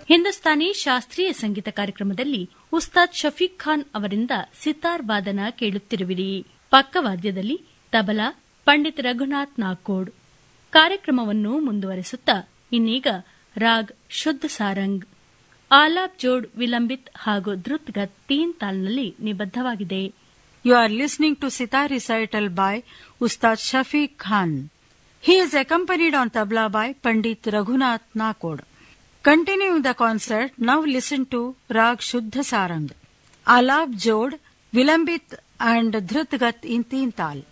ಹಿಂದೂಸ್ತಾನಿ ಶಾಸ್ತ್ರೀಯ ಸಂಗೀತ ಕಾರ್ಯಕ್ರಮದಲ್ಲಿ ಉಸ್ತಾದ್ ಶಫೀಕ್ ಖಾನ್ ಅವರಿಂದ ಸಿತಾರ್ ವಾದನ ಕೇಳುತ್ತಿರುವಿರಿ ಪಕ್ಕವಾದ್ಯದಲ್ಲಿ ತಬಲಾ ಪಂಡಿತ್ ರಘುನಾಥ್ ನಾಕೋಡ್ ಕಾರ್ಯಕ್ರಮವನ್ನು ಮುಂದುವರೆಸುತ್ತಾ ಇನ್ನೀಗ ರಾಗ್ ಶುದ್ಧ ಸಾರಂಗ್ ಆಲಾಪ್ ಜೋಡ್ ವಿಲಂಬಿತ್ ಹಾಗೂ ಧೃತ್ಗತ್ ತೀನ್ ತಾಲ್ನಲ್ಲಿ ನಿಬದ್ಧವಾಗಿದೆ You are listening to Sitar recital by Ustad Shafiq Khan. He is accompanied on tabla by Pandit Raghunath Nakod. Continuing the concert, now listen to Rag Shuddha Sarang, Alap Jod, Vilambit and Dhrutgat in Teen Tal.